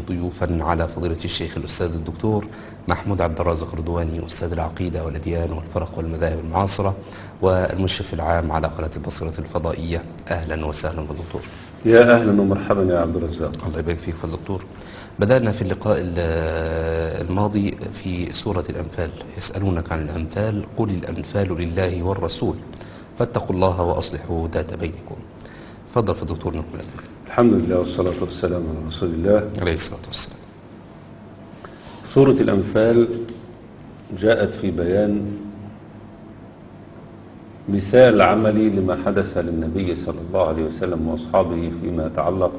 ضيوفا على فضيلة الشيخ الأستاذ الدكتور محمود عبد الرازق رضواني أستاذ العقيدة والأديان والفرق والمذاهب المعاصرة والمشرف العام على قناة البصيرة الفضائية أهلا وسهلا بالدكتور يا أهلا ومرحبا يا عبد الرزاق الله يبارك فيك فضل الدكتور بدأنا في اللقاء ال- الماضي في سورة الأنفال يسألونك عن الأنفال قل الأنفال لله والرسول فاتقوا الله وأصلحوا ذات بينكم تفضل في الدكتور نقول الحمد لله والصلاة والسلام على رسول الله عليه الصلاة والسلام سورة الأنفال جاءت في بيان مثال عملي لما حدث للنبي صلى الله عليه وسلم وأصحابه فيما يتعلق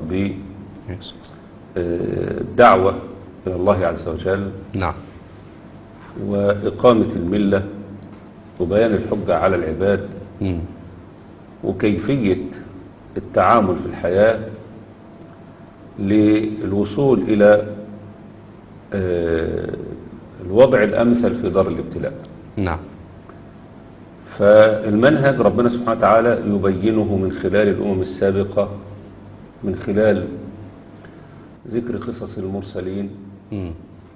بالدعوة إلى الله عز وجل نعم وإقامة الملة وبيان الحجة على العباد مم. وكيفية التعامل في الحياة للوصول إلى آه، الوضع الأمثل في دار الابتلاء نعم فالمنهج ربنا سبحانه وتعالى يبينه من خلال الأمم السابقة من خلال ذكر قصص المرسلين مم.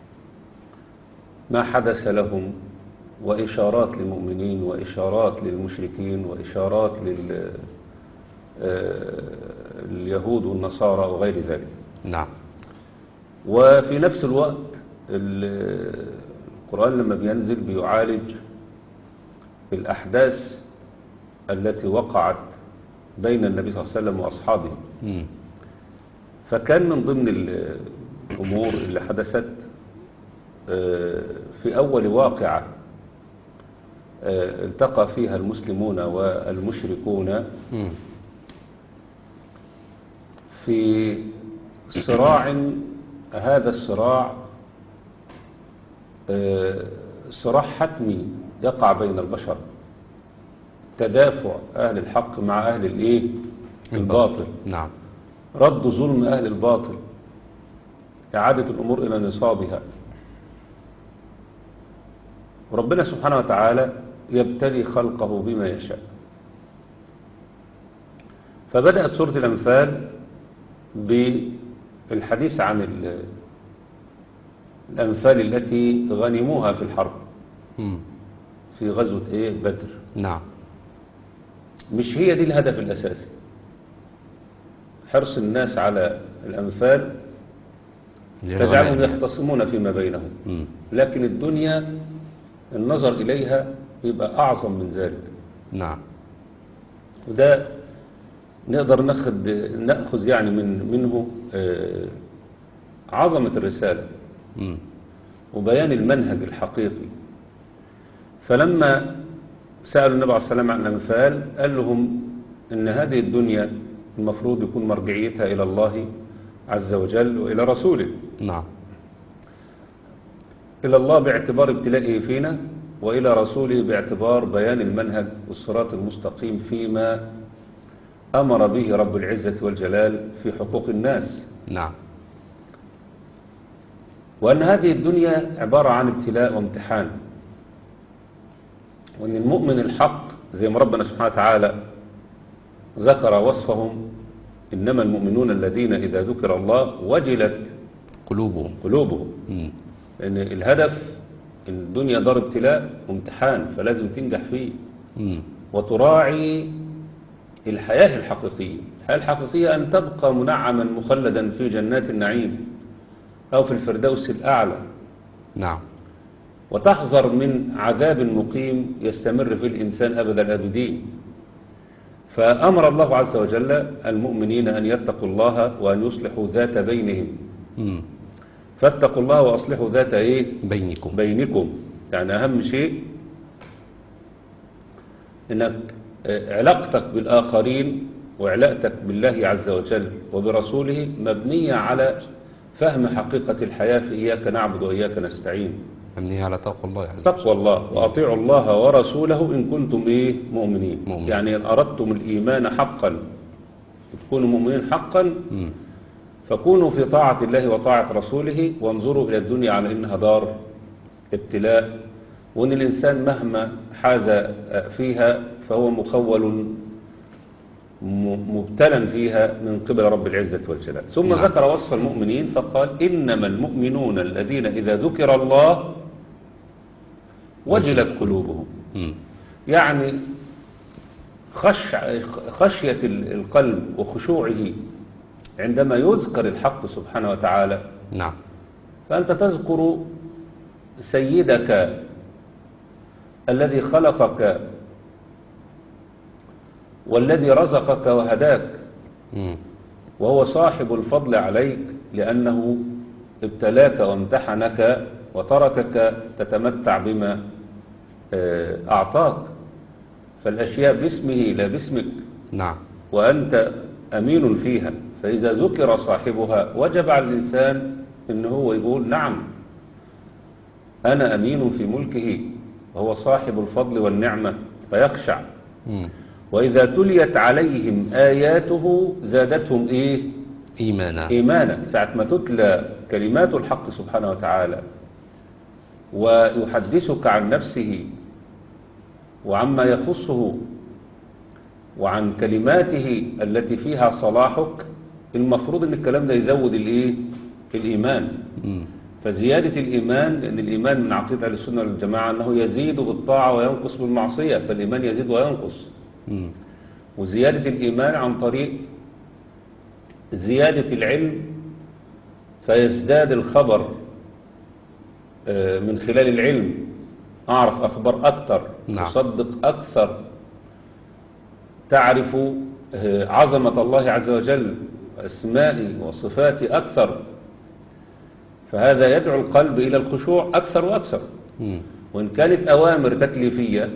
ما حدث لهم وإشارات للمؤمنين وإشارات للمشركين وإشارات لل آه، اليهود والنصارى وغير ذلك نعم وفي نفس الوقت ال- القرآن لما بينزل بيعالج الأحداث التي وقعت بين النبي صلى الله عليه وسلم وأصحابه مم. فكان من ضمن ال- الأمور اللي حدثت آه، في أول واقعة آه، التقى فيها المسلمون والمشركون مم. في صراع هذا الصراع آه، صراع حتمي يقع بين البشر تدافع أهل الحق مع أهل الإيه الباطل نعم رد ظلم أهل الباطل إعادة الأمور إلى نصابها وربنا سبحانه وتعالى يبتلي خلقه بما يشاء فبدأت سورة الأنفال بالحديث عن ال- الأنفال التي غنموها في الحرب مم. في غزوة إيه بدر نعم مش هي دي الهدف الأساسي حرص الناس على الأنفال تجعلهم يختصمون فيما بينهم مم. لكن الدنيا النظر إليها يبقى أعظم من ذلك نعم وده نقدر ناخد ناخذ يعني من منه آه، عظمة الرسالة مم. وبيان المنهج الحقيقي فلما سألوا النبي عليه الصلاة والسلام عن الأنفال قال لهم إن هذه الدنيا المفروض يكون مرجعيتها إلى الله عز وجل وإلى رسوله نعم إلى الله باعتبار ابتلائه فينا وإلى رسوله باعتبار بيان المنهج والصراط المستقيم فيما أمر به رب العزة والجلال في حقوق الناس نعم وأن هذه الدنيا عبارة عن ابتلاء وامتحان وأن المؤمن الحق زي ما ربنا سبحانه وتعالى ذكر وصفهم إنما المؤمنون الذين إذا ذكر الله وجلت قلوبهم قلوبهم مم. لأن الهدف إن الدنيا دار ابتلاء وامتحان فلازم تنجح فيه مم. وتراعي الحياة الحقيقية الحياة الحقيقية أن تبقى منعما مخلدا في جنات النعيم أو في الفردوس الأعلى نعم وتحذر من عذاب مقيم يستمر في الإنسان أبد الآبدين فأمر الله عز وجل المؤمنين أن يتقوا الله وأن يصلحوا ذات بينهم مم. فاتقوا الله وأصلحوا ذات إيه بينكم بينكم يعني أهم شيء إنك آه، علاقتك بالآخرين وعلاقتك بالله عز وجل وبرسوله مبنية على فهم حقيقة الحياة في إياك نعبد وإياك نستعين مبنية على تقوى الله عز وجل تقوى الله وأطيعوا الله ورسوله إن كنتم إيه مؤمنين مؤمنين. يعني إن أردتم الإيمان حقا تكونوا مؤمنين حقا مم. فكونوا في طاعة الله وطاعة رسوله وانظروا إلى الدنيا على إنها دار ابتلاء وإن الإنسان مهما حاز فيها فهو مخول م- مبتلا فيها من قبل رب العزة والجلال ثم نعم. ذكر وصف المؤمنين فقال إنما المؤمنون الذين إذا ذكر الله وجلت قلوبهم مم. يعني خش خشية ال- القلب وخشوعه عندما يذكر الحق سبحانه وتعالى نعم فأنت تذكر سيدك الذي خلقك والذي رزقك وهداك مم. وهو صاحب الفضل عليك لأنه ابتلاك وامتحنك وتركك تتمتع بما آه، أعطاك فالأشياء باسمه لا باسمك نعم وأنت أمين فيها فإذا ذكر صاحبها وجب على الإنسان إن هو يقول نعم أنا أمين في ملكه وهو صاحب الفضل والنعمة فيخشع مم. وإذا تليت عليهم آياته زادتهم إيه إيمانا إيمانا ساعة ما تتلى كلمات الحق سبحانه وتعالى ويحدثك عن نفسه وعما يخصه وعن كلماته التي فيها صلاحك المفروض ان الكلام ده يزود الايه الايمان مم. فزيادة الإيمان لأن الإيمان من عقيدة أهل السنة والجماعة أنه يزيد بالطاعة وينقص بالمعصية فالإيمان يزيد وينقص مم. وزيادة الإيمان عن طريق زيادة العلم فيزداد الخبر آه، من خلال العلم أعرف أخبار أكثر نعم. أصدق أكثر تعرف آه، عظمة الله عز وجل وأسمائه وصفاته أكثر فهذا يدعو القلب إلى الخشوع أكثر وأكثر مم. وإن كانت أوامر تكليفية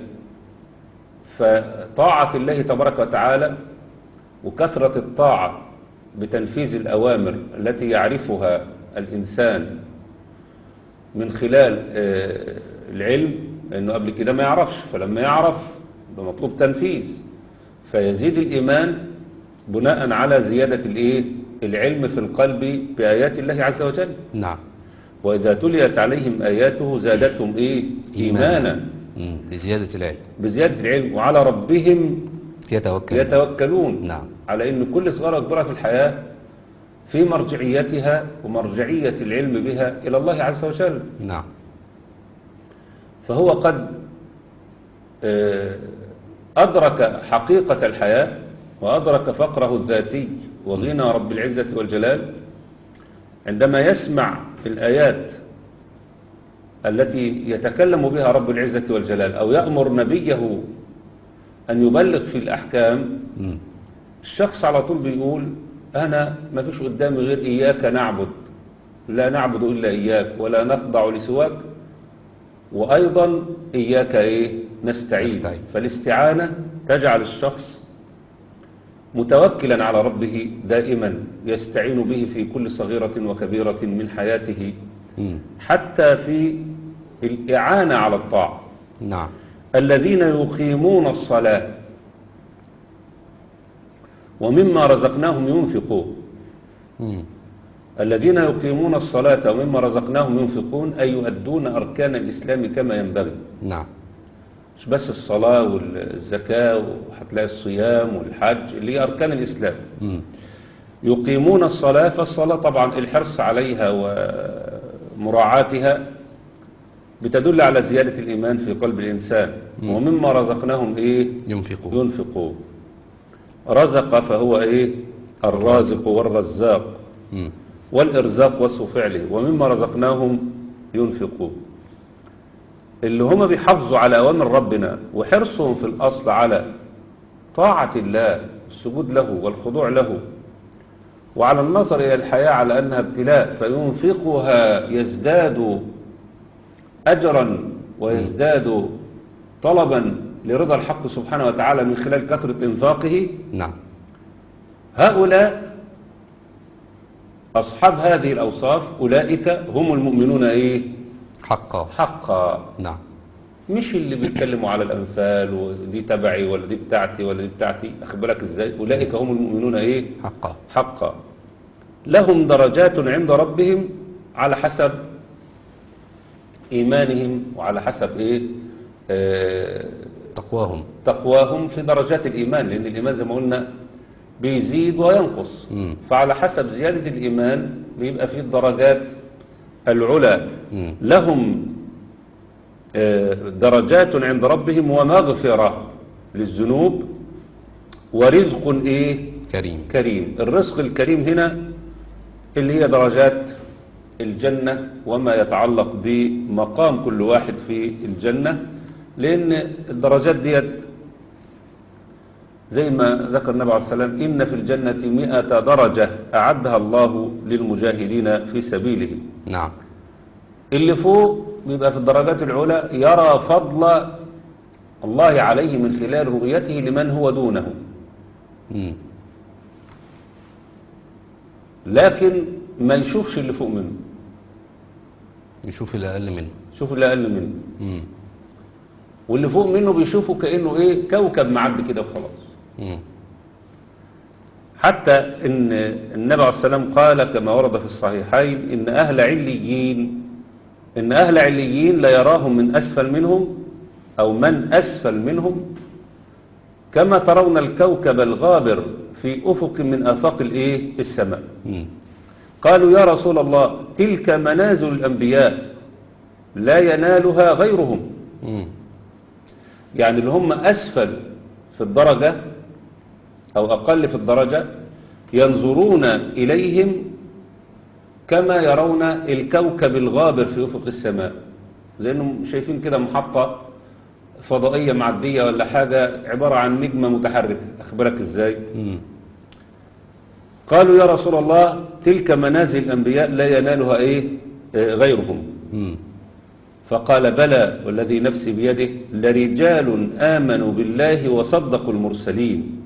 فطاعة الله تبارك وتعالى وكثرة الطاعة بتنفيذ الأوامر التي يعرفها الإنسان من خلال آه، العلم لأنه قبل كده ما يعرفش فلما يعرف ده مطلوب تنفيذ فيزيد الإيمان بناء على زيادة الإيه؟ العلم في القلب بآيات الله عز وجل نعم وإذا تليت عليهم آياته زادتهم إيه؟ إيمانا مم. لزيادة العلم بزيادة العلم وعلى ربهم يتوكل يتوكلون نعم. على أن كل صغيرة كبيرة في الحياة في مرجعيتها ومرجعية العلم بها إلى الله عز وجل نعم فهو قد آه، أدرك حقيقة الحياة وأدرك فقره الذاتي وغنى رب العزة والجلال عندما يسمع في الآيات التي يتكلم بها رب العزة والجلال أو يأمر نبيه أن يبلغ في الأحكام مم. الشخص على طول بيقول أنا ما فيش قدامي غير إياك نعبد لا نعبد إلا إياك ولا نخضع لسواك وأيضا إياك إيه نستعين, نستعين. فالاستعانة تجعل الشخص متوكلا على ربه دائما يستعين به في كل صغيرة وكبيرة من حياته مم. حتى في الإعانة على الطاعة نعم الذين يقيمون الصلاة ومما رزقناهم ينفقون مم. الذين يقيمون الصلاة ومما رزقناهم ينفقون أي يؤدون أركان الإسلام كما ينبغي نعم مش بس الصلاة والزكاة وهتلاقي الصيام والحج اللي هي أركان الإسلام مم. يقيمون الصلاة فالصلاة طبعا الحرص عليها ومراعاتها بتدل على زيادة الإيمان في قلب الإنسان مم. ومما رزقناهم إيه ينفقون ينفقون رزق فهو إيه الرازق والرزاق مم. والإرزاق وصف فعله ومما رزقناهم ينفقون اللي هم بيحافظوا على أوامر ربنا وحرصهم في الأصل على طاعة الله السجود له والخضوع له وعلى النظر إلى الحياة على أنها ابتلاء فينفقها يزداد أجرا ويزداد طلبا لرضا الحق سبحانه وتعالى من خلال كثرة إنفاقه نعم هؤلاء أصحاب هذه الأوصاف أولئك هم المؤمنون إيه حقا حقا نعم مش اللي بيتكلموا على الأنفال ودي تبعي ولا دي بتاعتي ولا دي بتاعتي أخد بالك إزاي أولئك هم المؤمنون إيه حقا حقا لهم درجات عند ربهم على حسب إيمانهم وعلى حسب إيه آه تقواهم تقواهم في درجات الإيمان لأن الإيمان زي ما قلنا بيزيد وينقص مم. فعلى حسب زيادة الإيمان بيبقى فيه الدرجات العلى مم. لهم آه، درجات عند ربهم ومغفرة للذنوب ورزق إيه كريم كريم الرزق الكريم هنا اللي هي درجات الجنة وما يتعلق بمقام كل واحد في الجنة لأن الدرجات ديت زي ما ذكر النبي عليه الصلاة والسلام إن في الجنة مئة درجة أعدها الله للمجاهدين في سبيله نعم اللي فوق بيبقى في الدرجات العلى يرى فضل الله عليه من خلال رؤيته لمن هو دونه مم. لكن ما يشوفش اللي فوق منه يشوف الأقل منه شوف اللي أقل منه مم. واللي فوق منه بيشوفه كأنه إيه كوكب معدي كده وخلاص مم. حتى إن النبي عليه السلام قال كما ورد في الصحيحين إن أهل عليين إن أهل عليين لا يراهم من أسفل منهم أو من أسفل منهم كما ترون الكوكب الغابر في أفق من آفاق الإيه السماء مم. قالوا يا رسول الله تلك منازل الأنبياء لا ينالها غيرهم مم. يعني اللي هم أسفل في الدرجة أو أقل في الدرجة ينظرون إليهم كما يرون الكوكب الغابر في أفق السماء لأنهم شايفين كده محطة فضائية معدية ولا حاجة عبارة عن نجمة متحركة أخبرك إزاي مم. قالوا يا رسول الله تلك منازل الأنبياء لا ينالها إيه آه، غيرهم مم. فقال بلى والذي نفسي بيده لرجال آمنوا بالله وصدقوا المرسلين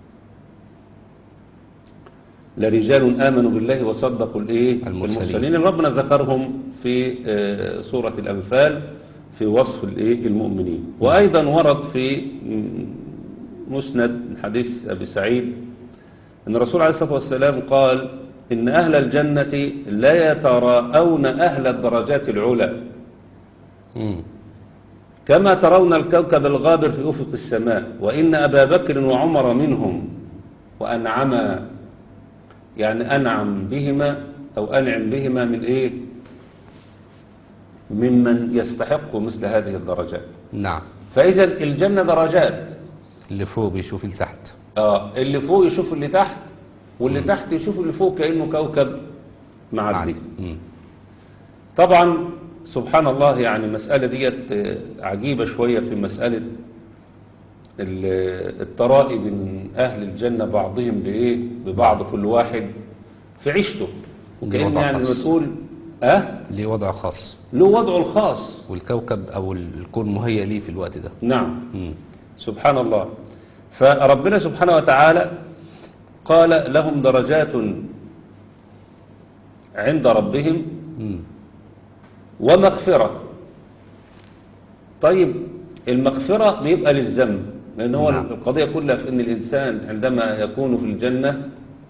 لرجال آمنوا بالله وصدقوا الإيه المرسلين. المرسلين اللي ربنا ذكرهم في آه، سورة الأنفال في وصف الإيه المؤمنين وأيضا ورد في م- مسند من حديث أبي سعيد أن الرسول عليه الصلاة والسلام قال إن أهل الجنة لا يتراءون أهل الدرجات العلى مم. كما ترون الكوكب الغابر في أفق السماء وإن أبا بكر وعمر منهم وأنعما يعني أنعم بهما أو أنعم بهما من إيه ممن يستحق مثل هذه الدرجات نعم فإذا الجنة درجات اللي فوق بيشوف اللي تحت آه اللي فوق يشوف اللي تحت واللي تحت يشوف اللي فوق كأنه كوكب معدي عادي. مم. طبعا سبحان الله يعني المسألة ديت آه، عجيبة شوية في مسألة ال- الترائي بين أهل الجنة بعضهم بإيه ببعض كل واحد في عيشته وكأن وضع يعني لما خاص. تقول أه ليه وضع خاص له وضعه الخاص والكوكب أو الكون مهيأ ليه في الوقت ده نعم مم. سبحان الله فربنا سبحانه وتعالى قال لهم درجات عند ربهم مم. ومغفرة طيب المغفرة بيبقى للذنب لأن هو نعم. القضية كلها في أن الإنسان عندما يكون في الجنة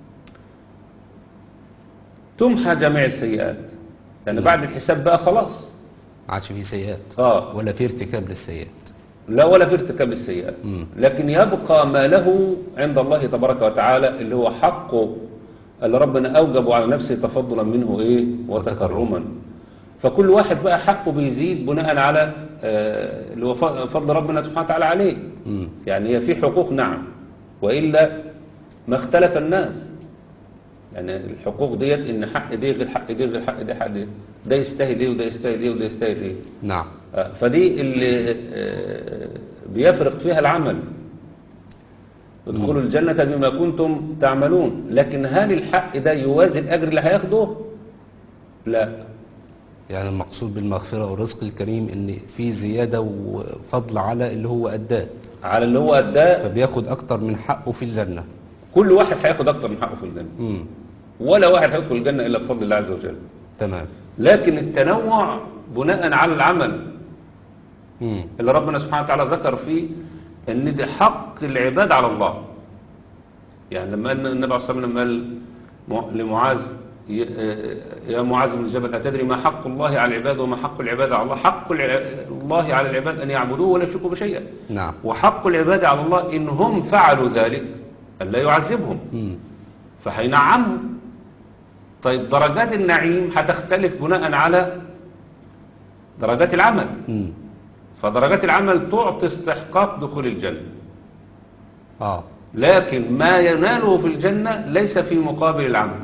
تمحى جميع السيئات يعني بعد الحساب بقى خلاص ما عادش فيه سيئات آه ولا في ارتكاب للسيئات لا ولا في ارتكاب السيئات مم. لكن يبقى ما له عند الله تبارك وتعالى اللي هو حقه اللي ربنا أوجبه على نفسه تفضلا منه إيه وتكرما فكل واحد بقى حقه بيزيد بناء على آه، اللي هو ف- فضل ربنا سبحانه وتعالى عليه مم. يعني هي في حقوق نعم وإلا ما اختلف الناس يعني الحقوق ديت ان حق دي غير حق دي غير حق دي حق دي ده يستاهل ايه وده يستاهل ايه وده يستاهل ايه نعم آه، فدي اللي آه، بيفرق فيها العمل ادخلوا الجنة بما كنتم تعملون لكن هل الحق ده يوازي الأجر اللي هياخده لا يعني المقصود بالمغفرة والرزق الكريم ان في زيادة وفضل على اللي هو أداه على اللي هو أداه فبياخد أكتر من حقه في الجنة كل واحد هياخد أكتر من حقه في الجنة مم. ولا واحد هيدخل الجنة إلا بفضل الله عز وجل تمام لكن التنوع بناء على العمل مم. اللي ربنا سبحانه وتعالى ذكر فيه ان ده حق العباد على الله يعني لما قال النبي عليه الصلاه والسلام لما قال مع- لمعاذ ي- آه، يا معاذ بن الجبل اتدري ما حق الله على العباد وما حق العباد على الله حق الع- الله على العباد ان يعبدوه ولا يشركوا بشيئا نعم وحق العباد على الله ان هم فعلوا ذلك ألا يعذبهم مم. فهينعمهم طيب درجات النعيم هتختلف بناء على درجات العمل مم. فدرجات العمل تعطي استحقاق دخول الجنة اه لكن ما يناله في الجنة ليس في مقابل العمل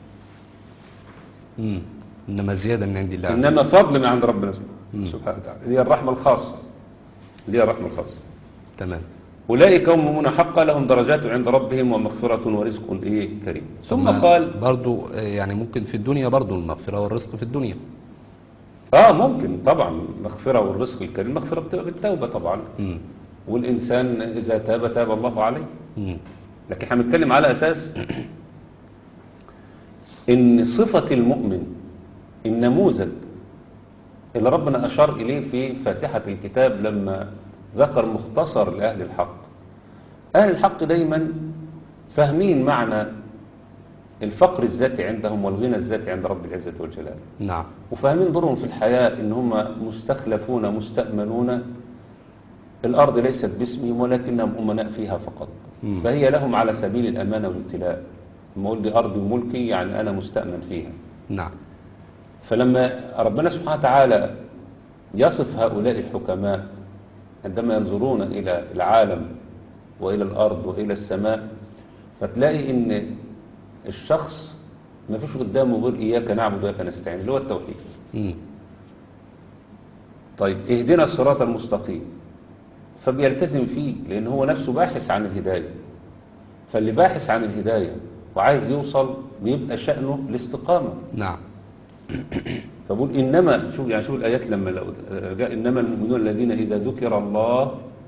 مم. انما زياده من عند الله عز إنما فضل من عند ربنا مم. سبحانه وتعالى هي الرحمة الخاصة هي الرحمة الخاصة وجل. تمام أولئك هم المؤمنون حقا لهم درجات عند ربهم ومغفرة ورزق إيه كريم ثم طب ما قال برضو آه، يعني ممكن في الدنيا برضو المغفره والرزق في الدنيا آه ممكن طبعا مغفرة والرزق الكريم مغفرة بتبقى بالتوبة طبعا مم. والإنسان إذا تاب تاب الله عليه مم. لكن احنا بنتكلم على أساس إن صفة المؤمن النموذج اللي ربنا أشار إليه في فاتحة الكتاب لما ذكر مختصر لأهل الحق أهل الحق دايما فاهمين معنى الفقر الذاتي عندهم والغنى الذاتي عند رب العزة والجلال نعم وفاهمين دورهم في الحياة إن هم مستخلفون مستأمنون الأرض ليست باسمهم ولكنهم أمناء فيها فقط مم. فهي لهم على سبيل الأمانة والابتلاء لما أقول دي أرضي وملكي يعني أنا مستأمن فيها نعم فلما ربنا سبحانه وتعالى يصف هؤلاء الحكماء عندما ينظرون إلى العالم وإلى الأرض وإلى السماء فتلاقي إن الشخص ما فيش قدامه غير إياك نعبد وإياك نستعين اللي هو التوحيد مم. طيب اهدنا الصراط المستقيم فبيلتزم فيه لأن هو نفسه باحث عن الهداية فاللي باحث عن الهداية وعايز يوصل بيبقى شأنه الاستقامة نعم فبقول إنما شوف يعني شوف الآيات لما لو جاء إنما المؤمنون الذين إذا ذكر الله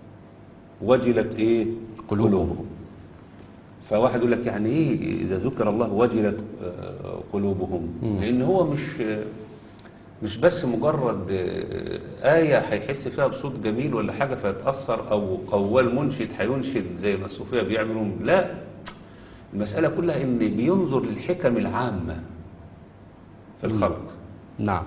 وجلت إيه قلوبهم. فواحد يقول لك يعني إيه إذا ذكر الله وجلت آه، قلوبهم مم. لأن هو مش مش بس مجرد آه، آية هيحس فيها بصوت جميل ولا حاجة فيتأثر أو قوال منشد هينشد زي ما الصوفية بيعملوا لا المسألة كلها إن بينظر للحكم العامة في الخلق نعم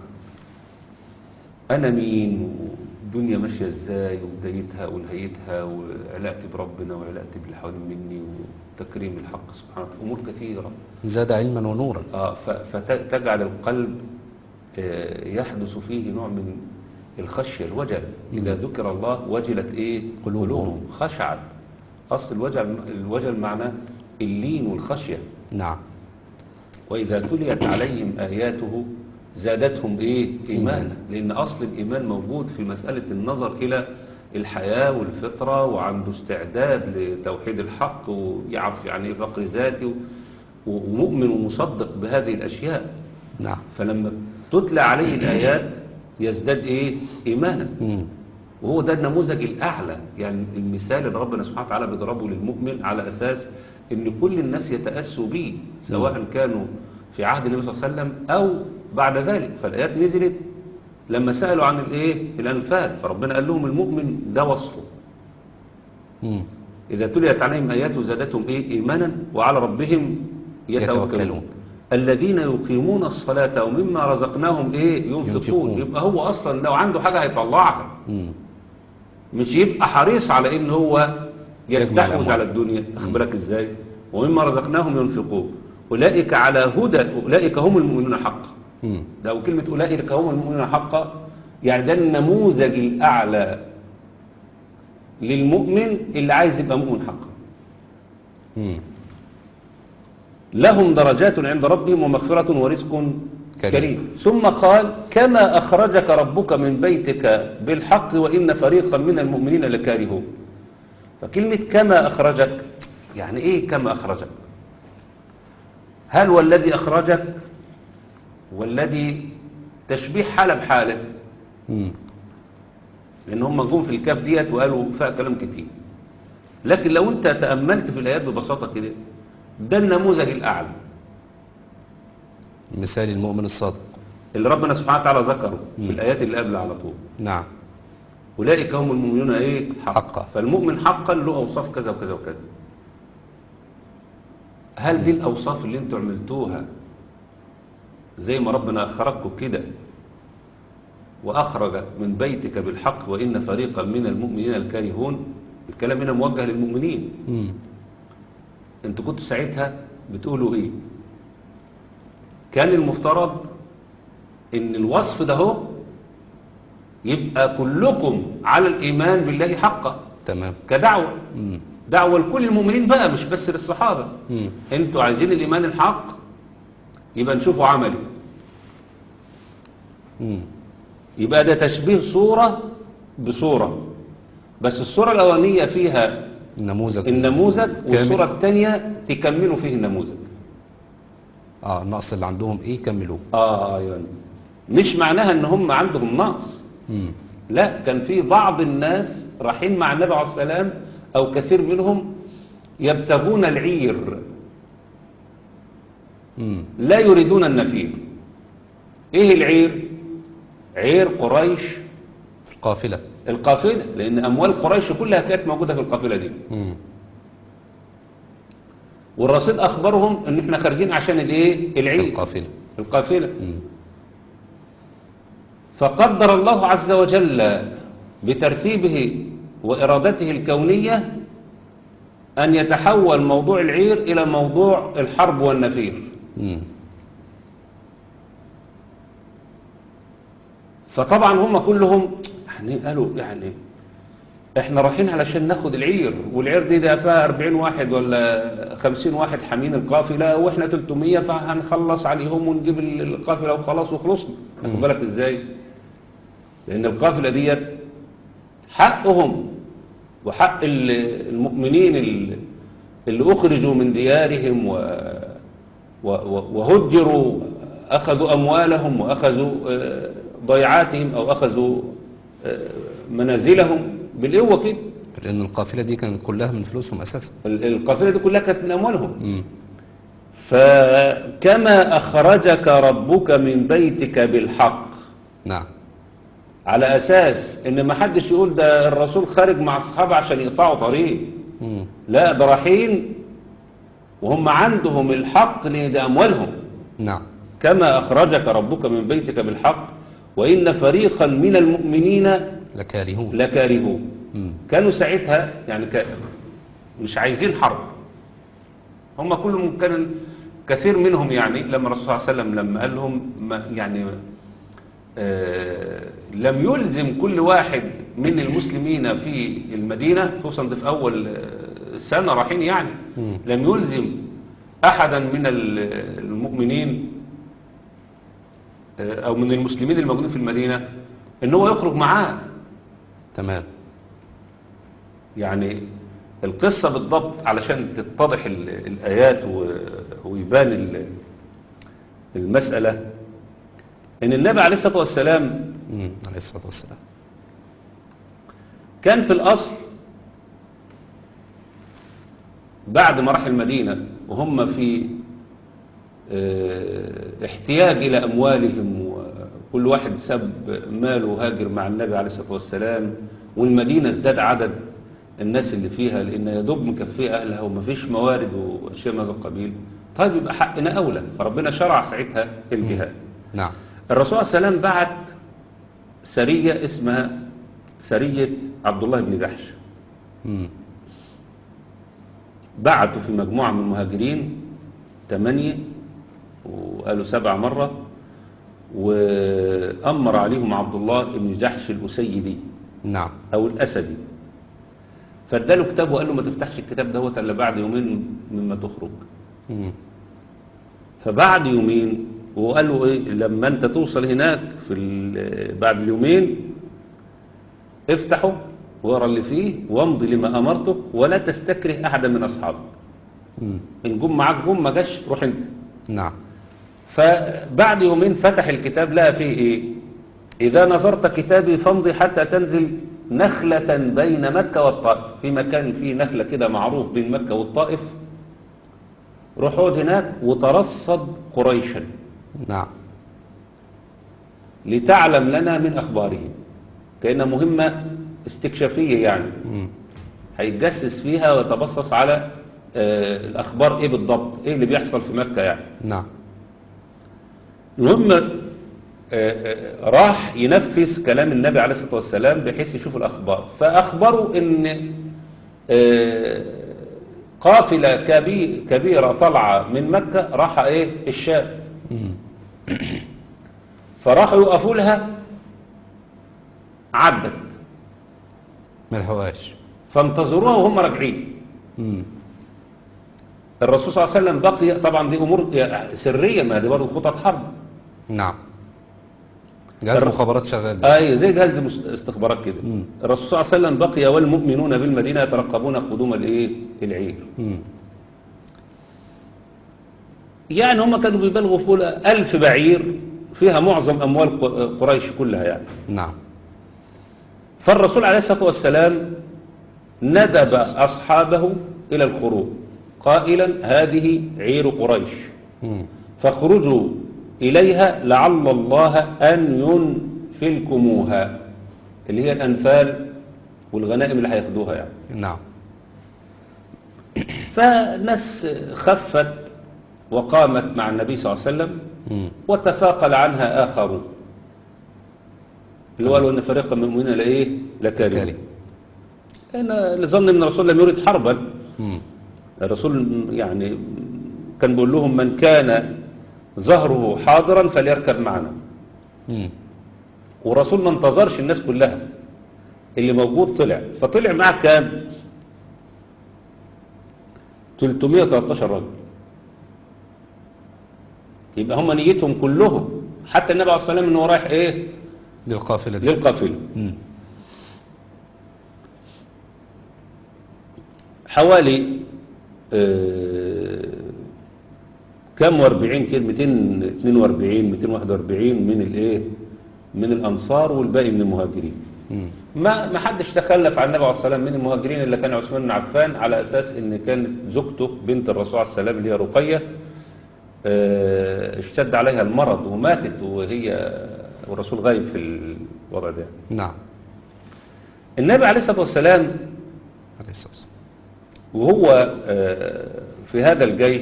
أنا مين والدنيا ماشية إزاي وبدايتها ونهايتها وعلاقتي بربنا وعلاقتي باللي حوالين مني وتكريم الحق سبحانه وتعالى أمور كثيرة زاد علما ونورا آه، ف- فتجعل القلب آه، يحدث فيه نوع من الخشية الوجل إذا ذكر الله وجلت إيه قلوبهم. خشعت أصل الوجل الوجل معناه اللين والخشية نعم وإذا تليت عليهم آياته زادتهم إيه إيمانا إيمانا. لأن أصل الإيمان موجود في مسألة النظر إلى الحياة والفطرة وعنده استعداد لتوحيد الحق ويعرف يعني إيه فقر ذاتي و- ومؤمن ومصدق بهذه الأشياء نعم فلما تتلى عليه الآيات يزداد إيه إيمانا مم. وهو ده النموذج الأعلى يعني المثال اللي ربنا سبحانه وتعالى بيضربه للمؤمن على أساس إن كل الناس يتأسوا به سواء كانوا في عهد النبي صلى الله عليه وسلم أو بعد ذلك فالآيات نزلت لما سألوا عن الإيه الأنفال فربنا قال لهم المؤمن ده وصفه مم. إذا تليت عليهم آياته زادتهم إيه إيمانا وعلى ربهم يتوكلون يتوكلون. الذين يقيمون الصلاة ومما رزقناهم إيه ينفقون ينفقون. يبقى هو أصلا لو عنده حاجة هيطلعها مم. مش يبقى حريص على ان هو يستحوذ الأموال. على الدنيا اخبرك ازاي ومما رزقناهم ينفقون اولئك على هدى اولئك هم المؤمنون حقا مم. لو كلمه اولئك هم المؤمنون حقا يعني ده النموذج الاعلى للمؤمن اللي عايز يبقى مؤمن حقا مم. لهم درجات عند ربهم ومغفرة ورزق كريم, كريم. كريم. ثم قال كما أخرجك ربك من بيتك بالحق وإن فريقا من المؤمنين لكارهون فكلمة كما أخرجك يعني إيه كما أخرجك هل والذي أخرجك والذي تشبيه حالة بحالة مم. لأن هم جم في الكاف ديت وقالوا فيها كلام كتير لكن لو أنت تأملت في الآيات ببساطة كده ده النموذج الأعلى مثال المؤمن الصادق اللي ربنا سبحانه وتعالى ذكره مم. في الآيات اللي قبل على طول نعم أولئك هم المؤمنون إيه حقا حقا. فالمؤمن حقا له أوصاف كذا وكذا وكذا هل دي الأوصاف اللي انتوا عملتوها زي ما ربنا أخرجكم كده وأخرج من بيتك بالحق وإن فريقا من المؤمنين الكارهون الكلام هنا موجه للمؤمنين مم. انتوا كنتوا ساعتها بتقولوا ايه كان المفترض ان الوصف ده هو يبقى كلكم على الايمان بالله حقا تمام كدعوة مم. دعوة لكل المؤمنين بقى مش بس للصحابة مم. انتوا عايزين الايمان الحق يبقى نشوفوا عملي مم. يبقى ده تشبيه صورة بصورة بس الصورة الأولانية فيها النموذج النموذج والصورة الثانية تكملوا فيه النموذج اه النقص اللي عندهم ايه كملوه اه ايوه مش معناها ان هم عندهم نقص مم. لا كان في بعض الناس رايحين مع النبي عليه السلام او كثير منهم يبتغون العير مم. لا يريدون النفير ايه العير عير قريش في القافلة القافلة لان اموال قريش كلها كانت موجودة في القافلة دي مم. والرصيد اخبرهم ان احنا خارجين عشان الايه العيد القافلة القافلة مم. فقدر الله عز وجل بترتيبه وإرادته الكونية أن يتحول موضوع العير إلى موضوع الحرب والنفير مم. فطبعا هم كلهم يعني قالوا يعني احنا رايحين علشان ناخد العير والعير دي ده فيها 40 واحد ولا 50 واحد حامين القافلة واحنا 300 فهنخلص عليهم ونجيب القافلة وخلاص وخلصنا واخد بالك ازاي لان القافلة ديت حقهم وحق ال- المؤمنين ال- اللي اخرجوا من ديارهم و و- و- وهجروا أخذوا أموالهم وأخذوا آه، ضيعاتهم أو أخذوا آه، منازلهم بالقوة كده لأن القافلة دي كانت كلها من فلوسهم أساسا ال- القافلة دي كلها كانت من أموالهم مم. فكما أخرجك ربك من بيتك بالحق نعم على أساس إن ما حدش يقول ده الرسول خارج مع أصحابه عشان يقطعوا طريق مم. لا ده رايحين وهم عندهم الحق لأن ده أموالهم نعم كما أخرجك ربك من بيتك بالحق وإن فريقا من المؤمنين لكارهون لكارهون مم. كانوا ساعتها يعني ك... مش عايزين حرب هم كلهم كان كثير منهم يعني لما الرسول صلى الله عليه وسلم لما قال لهم ما يعني آه لم يلزم كل واحد من المسلمين في المدينة خصوصا ده في أول آه، سنة رايحين يعني مم. لم يلزم أحدا من ال- المؤمنين آه، أو من المسلمين الموجودين في المدينة إن هو يخرج معاه تمام يعني القصة بالضبط علشان تتضح ال- الآيات و- ويبان ال- المسألة إن النبي عليه الصلاة والسلام مم. عليه الصلاة والسلام كان في الأصل بعد ما راح المدينة وهم في آه، احتياج إلى أموالهم وكل واحد ساب ماله وهاجر مع النبي عليه الصلاة والسلام والمدينة ازداد عدد الناس اللي فيها لأن يا دوب مكفيه أهلها ومفيش موارد وأشياء من هذا القبيل طيب يبقى حقنا أولى فربنا شرع ساعتها الجهاد نعم الرسول صلى الله عليه وسلم بعت سرية اسمها سرية عبد الله بن جحش مم. بعتوا في مجموعة من المهاجرين ثمانية وقالوا سبع مرة وأمر عليهم عبد الله بن جحش الأسيدي نعم أو الأسدي فاداله كتاب وقال له ما تفتحش الكتاب دوت إلا بعد يومين مما تخرج مم. فبعد يومين وقال له ايه لما انت توصل هناك في ال- بعد اليومين افتحه واقرا اللي فيه وامضي لما امرتك ولا تستكره احدا من اصحابك مم. ان جم معاك جم ما جاش روح انت نعم فبعد يومين فتح الكتاب لقى فيه ايه اذا نظرت كتابي فامضي حتى تنزل نخلة بين مكة والطائف في مكان فيه نخلة كده معروف بين مكة والطائف روح اقعد هناك وترصد قريشا نعم لتعلم لنا من أخبارهم كأنها مهمة استكشافية يعني مم. هيتجسس فيها ويتبصص على آه، الأخبار إيه بالضبط إيه اللي بيحصل في مكة يعني نعم المهم آه، آه، راح ينفذ كلام النبي عليه الصلاة والسلام بحيث يشوف الأخبار فأخبروا إن آه، قافلة كبي- كبيرة طالعة من مكة راح ايه الشام مم. فراحوا يقفوا لها عدت ما لحقوهاش فانتظروها وهم راجعين مم. الرسول صلى الله عليه وسلم بقي طبعا دي امور سريه ما دي برضه خطط حرب نعم جهاز الر- مخابرات شغال ده. اي زي جهاز الاستخبارات كده مم. الرسول صلى الله عليه وسلم بقي والمؤمنون بالمدينه يترقبون قدوم الايه العير مم. يعني هم كانوا بيبالغوا في ألف بعير فيها معظم اموال ق- قريش كلها يعني نعم فالرسول عليه الصلاه والسلام ندب اصحابه الى الخروج قائلا هذه عير قريش مم. فاخرجوا إليها لعل الله أن ينفلكموها اللي هي الأنفال والغنائم اللي هياخدوها يعني نعم فالناس خفت وقامت مع النبي صلى الله عليه وسلم مم. وتثاقل عنها آخرون اللي قالوا أن فريقا من المؤمنين لإيه لكارهون كارهون. أنا لظن أن الرسول لم يريد حربا مم. الرسول يعني كان بيقول لهم من كان ظهره حاضرا فليركب معنا مم. والرسول ما انتظرش الناس كلها اللي موجود طلع فطلع معاه كام 313 راجل يبقى هم نيتهم كلهم حتى النبي عليه الصلاه والسلام انه رايح ايه للقافلة دي للقافله مم. حوالي آه، كام واربعين كده 242 241 من الايه من الانصار والباقي من المهاجرين مم. ما ما حدش تخلف عن النبي عليه الصلاه والسلام من المهاجرين اللي كان عثمان بن عفان على اساس ان كانت زوجته بنت الرسول عليه السلام اللي هي رقيه آه، اشتد عليها المرض وماتت وهي والرسول غايب في الوضع ده نعم النبي عليه الصلاه والسلام عليه الصلاة والسلام وهو آه، في هذا الجيش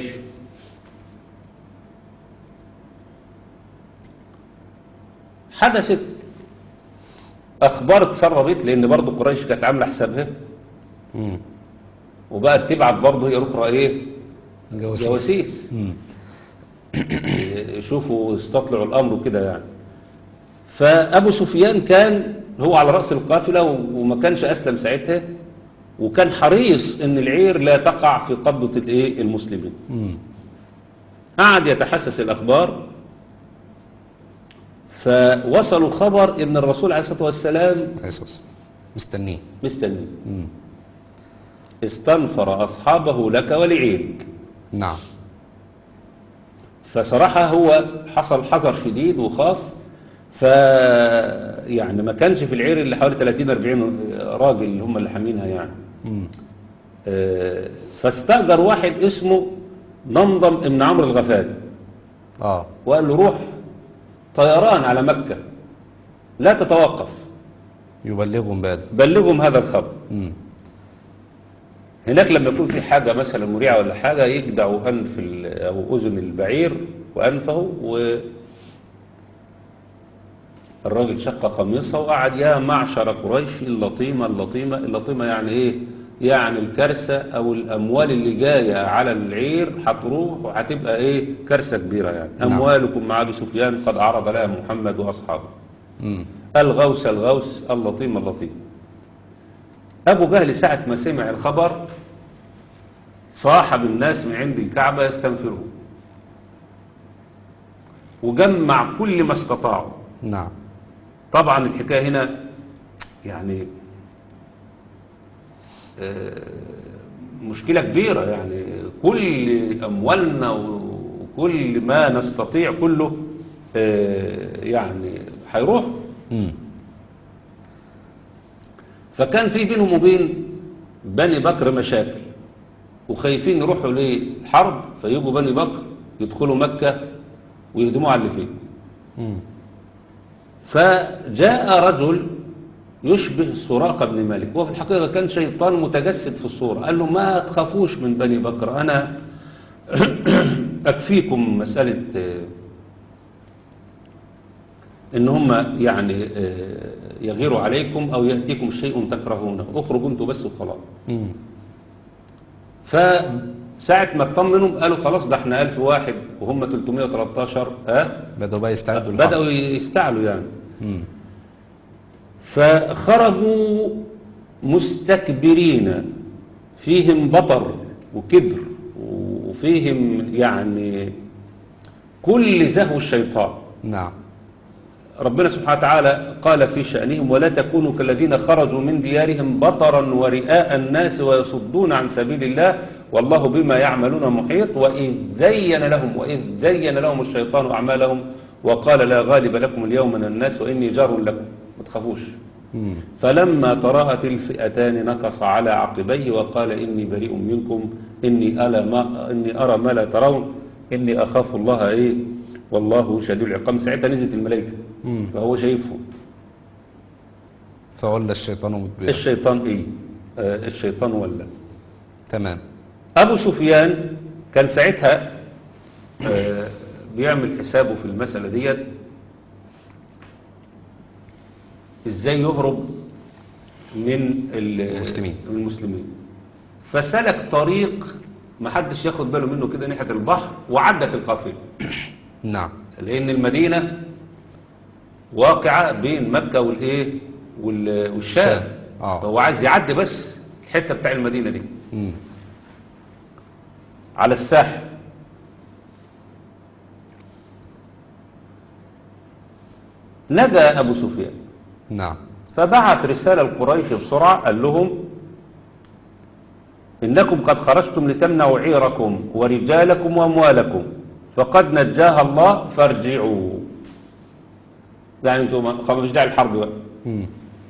حدثت اخبار اتسربت لان برضه قريش كانت عامله حسابها مم. وبقت تبعت برضه هي الاخرى ايه جواسيس جواسيس مم. يشوفوا يستطلعوا الامر كده يعني فابو سفيان كان هو على راس القافله وما كانش اسلم ساعتها وكان حريص ان العير لا تقع في قبضه الايه المسلمين مم. قعد يتحسس الاخبار فوصلوا خبر ان الرسول عليه الصلاه والسلام عليه الصلاة والسلام مستنيه مستني مم. استنفر اصحابه لك ولعيرك نعم فصراحة هو حصل حذر شديد وخاف ف يعني ما كانش في العير اللي حوالي 30 40 راجل اللي هم اللي حامينها يعني مم. آه، فاستأجر واحد اسمه نمضم ابن عمرو الغفاري اه وقال له روح طيران على مكة لا تتوقف يبلغهم بهذا بلغهم هذا الخبر مم. هناك لما يكون في حاجة مثلا مريعة ولا حاجة يجدع أنف ال- أو أذن البعير وأنفه و الراجل شق قميصه وقعد يا معشر قريش اللطيمة اللطيمة اللطيمة يعني ايه يعني الكارثة او الاموال اللي جاية على العير هتروح وهتبقى ايه كارثة كبيرة يعني نعم. اموالكم مع ابي سفيان قد عرض لها محمد واصحابه مم. الغوث الغوث اللطيم اللطيم ابو جهل ساعة ما سمع الخبر صاحب الناس من عند الكعبة يستنفره وجمع كل ما استطاعوا نعم طبعا الحكاية هنا يعني آه، مشكلة كبيرة يعني كل أموالنا وكل ما نستطيع كله آه، يعني هيروح مم. فكان في بينهم وبين بني بكر مشاكل وخايفين يروحوا للحرب فيجوا بني بكر يدخلوا مكة ويهدموا على اللي فيه مم. فجاء رجل يشبه سراقة بن مالك وفي الحقيقة كان شيطان متجسد في الصورة قال له ما تخافوش من بني بكر أنا أكفيكم مسألة آه، إن هم يعني آه، يغيروا عليكم أو يأتيكم شيء تكرهونه اخرجوا انتوا بس وخلاص مم. فساعة ما اطمنوا قالوا خلاص ده احنا 1000 واحد وهم 313 ها بدأوا بقى يستعدوا للحرب. بدأوا يستعلوا يعني مم. فخرجوا مستكبرين فيهم بطر وكبر وفيهم يعني كل زهو الشيطان نعم ربنا سبحانه وتعالى قال في شأنهم ولا تكونوا كالذين خرجوا من ديارهم بطرا ورئاء الناس ويصدون عن سبيل الله والله بما يعملون محيط وإذ زين لهم وإذ زين لهم الشيطان أعمالهم وقال لا غالب لكم اليوم من الناس وإني جار لكم ما تخافوش مم. فلما تراءت الفئتان نكص على عقبيه وقال إني بريء منكم إني, ألا ما إني أرى ما لا ترون إني أخاف الله إيه والله شديد العقاب ساعتها نزلت الملائكة مم. فهو شايفهم فولى الشيطان مدبرا الشيطان إيه آه الشيطان ولا تمام أبو سفيان كان ساعتها آه بيعمل حسابه في المسألة ديت ازاي يهرب من ال- المسلمين. من المسلمين فسلك طريق ما حدش ياخد باله منه كده ناحية البحر وعدت القافلة نعم لأن المدينة واقعة بين مكة والإيه وال- والشام الشام. آه. فهو عايز يعدي بس الحتة بتاع المدينة دي مم. على الساحل نجا أبو سفيان نعم فبعت رسالة لقريش بسرعة قال لهم إنكم قد خرجتم لتمنعوا عيركم ورجالكم وأموالكم فقد نجاها الله فارجعوا يعني انتم خلاص مش داعي الحرب بقى مم.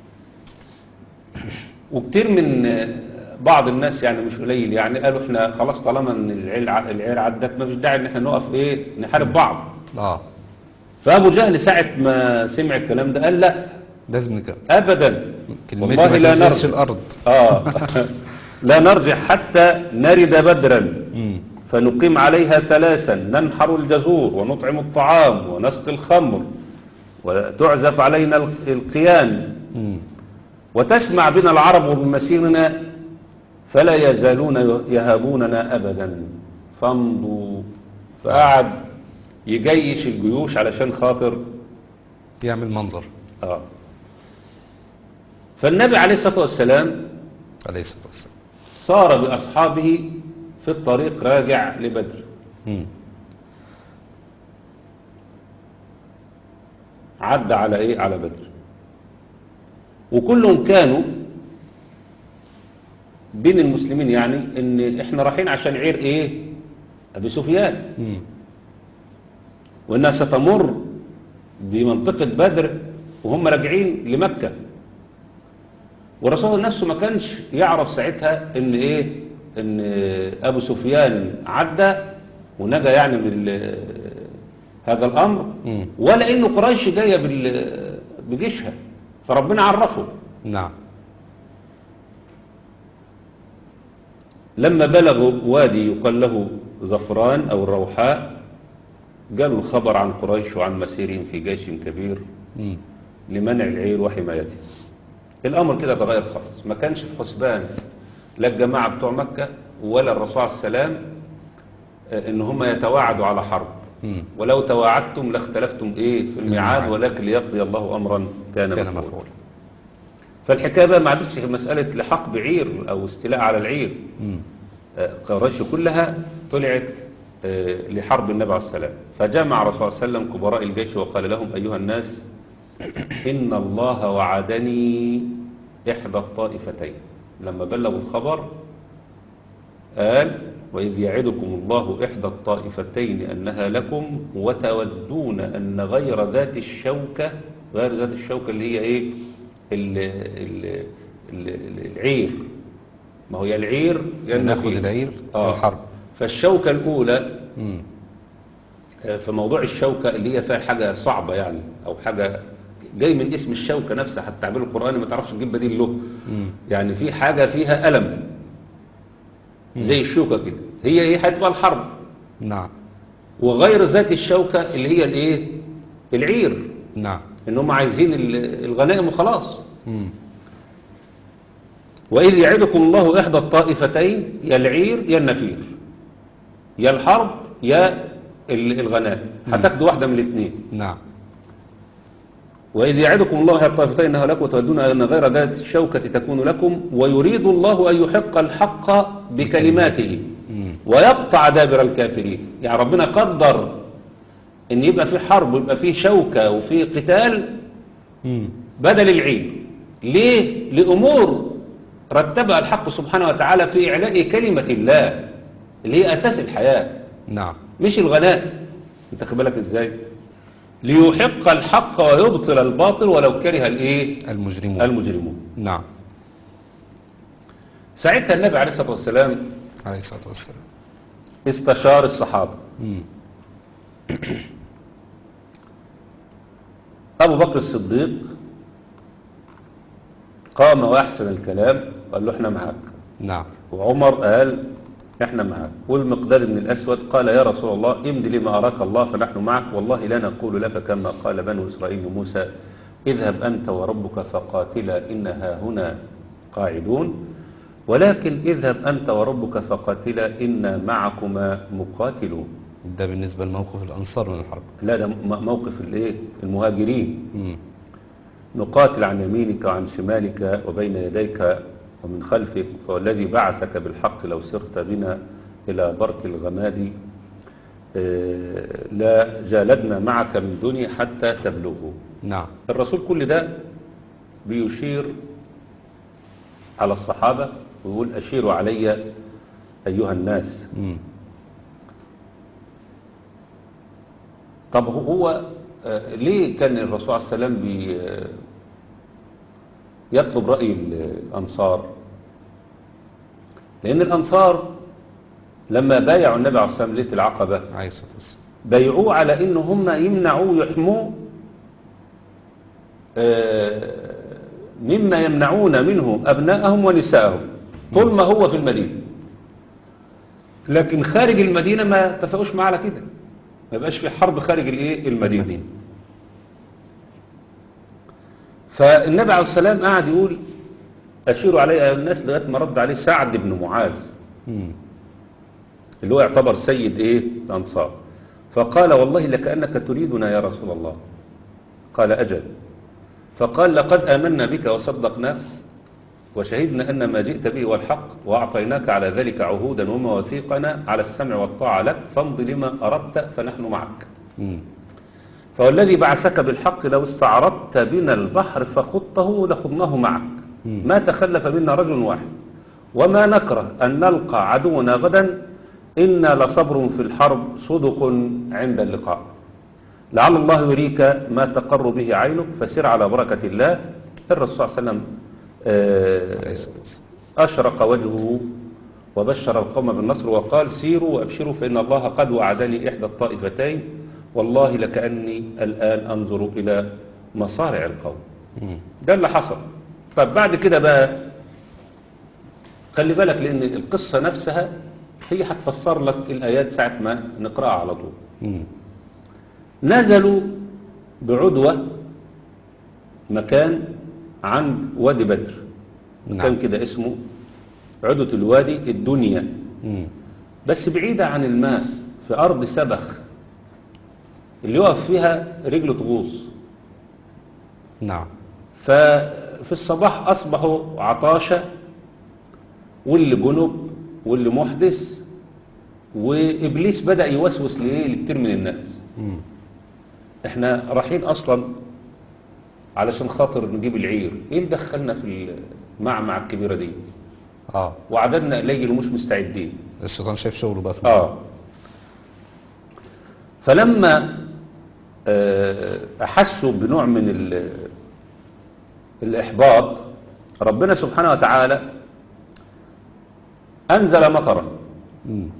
وكتير من بعض الناس يعني مش قليل يعني قالوا احنا خلاص طالما ان العير ع- العير عدت ما فيش داعي ان احنا نقف ايه نحارب بعض اه فابو جهل ساعة ما سمع الكلام ده قال لا لازم نك... ابدا كلمتي والله ما لا تنزلش نرجع الارض اه لا نرجع حتى نرد بدرا مم. فنقيم عليها ثلاثا ننحر الجزور ونطعم الطعام ونسقي الخمر وتعزف علينا ال- القيان مم. وتسمع بنا العرب بمسيرنا فلا يزالون يهابوننا أبدا فامضوا فقعد يجيش الجيوش علشان خاطر يعمل منظر آه. فالنبي عليه الصلاة والسلام عليه الصلاة والسلام صار بأصحابه في الطريق راجع لبدر مم. عدى على ايه على بدر وكلهم كانوا بين المسلمين يعني ان احنا رايحين عشان عير ايه ابي سفيان مم. وانها ستمر بمنطقة بدر وهم راجعين لمكة والرسول نفسه ما كانش يعرف ساعتها ان ايه ان ابو سفيان عدى ونجا يعني من ال- هذا الامر مم. ولا انه قريش جايه بال- بجيشها فربنا عرفه نعم لما بلغوا وادي يقال له زفران او الروحاء جالوا الخبر عن قريش وعن مسيرهم في جيش كبير مم. لمنع العير وحمايته الامر كده اتغير خالص ما كانش في حسبان لا الجماعه بتوع مكه ولا الرسول عليه السلام آه، ان هم يتواعدوا على حرب مم. ولو تواعدتم لاختلفتم ايه في الميعاد الميعاد. ولكن ليقضي الله امرا كان, كان مفعولا مفعولا فالحكايه بقى ما عادتش مساله لحق بعير او استيلاء على العير مم. آه، قريش كلها طلعت آه، لحرب النبي عليه السلام فجمع الرسول صلى الله عليه وسلم كبراء الجيش وقال لهم أيها الناس إن الله وعدني إحدى الطائفتين لما بلغوا الخبر قال وإذ يعدكم الله إحدى الطائفتين أنها لكم وتودون أن غير ذات الشوكة غير ذات الشوكة اللي هي إيه ال ال ال العير ما هو يا العير يا ناخد النخيل. العير آه. الحرب فالشوكة الأولى مم. آه، في موضوع الشوكة اللي هي فيها حاجة صعبة يعني أو حاجة جاي من اسم الشوكة نفسها حتى التعبير القرآني ما تعرفش تجيب بديل له مم. يعني في حاجة فيها ألم زي الشوكة كده هي ايه هتبقى الحرب نعم وغير ذات الشوكة اللي هي الايه العير نعم ان هم عايزين ال- الغنائم وخلاص مم. وإذ يعدكم الله إحدى الطائفتين يا العير يا النفير يا الحرب يا ال- الغنائم هتاخدوا واحدة من الاثنين نعم وإذ يعدكم الله إحدى الطائفتين أنها لكم وتودون أن غير ذات الشوكة تكون لكم ويريد الله أن يحق الحق بكلماته مم. ويقطع دابر الكافرين يعني ربنا قدر ان يبقى في حرب ويبقى في شوكة وفي قتال مم. بدل العيد ليه لأمور رتبها الحق سبحانه وتعالى في إعلاء كلمة الله اللي هي أساس الحياة نعم مش الغناء انت خد بالك ازاي ليحق الحق ويبطل الباطل ولو كره الايه المجرمون المجرمون نعم ساعتها النبي عليه الصلاة والسلام عليه الصلاة والسلام استشار الصحابة مم. أبو بكر الصديق قام وأحسن الكلام قال له احنا معاك نعم وعمر قال احنا معاك والمقداد بن الأسود قال يا رسول الله امد لما أراك الله فنحن معك والله لا نقول لك كما قال بنو إسرائيل لموسى اذهب أنت وربك فقاتلا إنها هنا قاعدون ولكن اذهب أنت وربك فقاتلا إنا معكما مقاتلون ده بالنسبة لموقف الأنصار من الحرب لا ده م- موقف الايه المهاجرين مم. نقاتل عن يمينك وعن شمالك وبين يديك ومن خلفك فوالذي بعثك بالحق لو سرت بنا إلى برك الغماد آه، لا جالدنا معك من دنيا حتى تبلغه نعم الرسول كل ده بيشير على الصحابة ويقول أشيروا علي أيها الناس مم. طب هو آه، ليه كان الرسول عليه السلام بي آه، يطلب رأي ال- الأنصار لأن الأنصار لما بايعوا النبي عليه الصلاة والسلام ليلة العقبة عليه الصلاة والسلام بايعوه على إن هم يمنعوه يحموه آه، مما يمنعون منه أبناءهم ونساءهم طول ما هو في المدينة لكن خارج المدينة ما اتفقوش معاه على كده ما يبقاش في حرب خارج الايه المدينة المدينة. فالنبي عليه السلام قعد يقول أشيروا علي أيها الناس لغاية ما رد عليه سعد بن معاذ مم. اللي هو يعتبر سيد ايه الانصار فقال والله لكأنك تريدنا يا رسول الله قال أجل فقال لقد آمنا بك وصدقناك وشهدنا أن ما جئت به هو الحق وأعطيناك على ذلك عهودا ومواثيقنا على السمع والطاعة لك فامض لما أردت فنحن معك مم. فوالذي بعثك بالحق لو استعرضت بنا البحر فخضته لخضناه معك مم. ما تخلف منا رجل واحد وما نكره أن نلقى عدونا غدا إنا لصبر في الحرب صدق عند اللقاء لعل الله يريك ما تقر به عينك فسر على بركة الله الرسول صلى الله عليه وسلم آه، عليه الصلاة والسلام أشرق وجهه وبشر القوم بالنصر وقال سيروا وأبشروا فإن الله قد وعدني إحدى الطائفتين والله لكأني الآن أنظر إلى مصارع القوم مم. ده اللي حصل طب بعد كده بقى خلي بالك لأن القصة نفسها هي هتفسر لك الآيات ساعة ما نقرأها على طول مم. نزلوا بعدوة مكان عند وادي بدر مكان نعم. كده اسمه عدوة الوادي الدنيا مم. بس بعيدة عن الماء في أرض سبخ اللي يقف فيها رجله تغوص نعم ففي الصباح أصبحوا عطاشة واللي جنب واللي محدث وإبليس بدأ يوسوس لإيه لكتير من الناس مم. احنا رايحين أصلا علشان خاطر نجيب العير ايه اللي دخلنا في المعمعة الكبيرة دي اه وعددنا قليل ومش مستعدين الشيطان شايف شغله بقى في اه فلما آه، احسوا بنوع من ال- الاحباط ربنا سبحانه وتعالى انزل مطرا مم.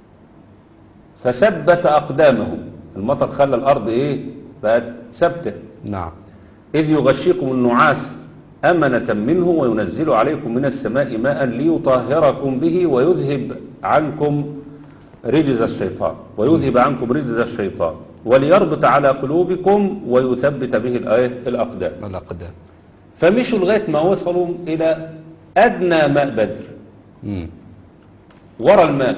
فثبت اقدامهم المطر خلى الارض ايه بقت ثابته نعم إذ يغشيكم النعاس أمنة منه وينزل عليكم من السماء ماء ليطهركم به ويذهب عنكم رجز الشيطان ويذهب عنكم رجز الشيطان وليربط على قلوبكم ويثبت به الآية الأقدام الأقدام فمشوا لغاية ما وصلوا إلى أدنى ماء بدر مم. ورا الماء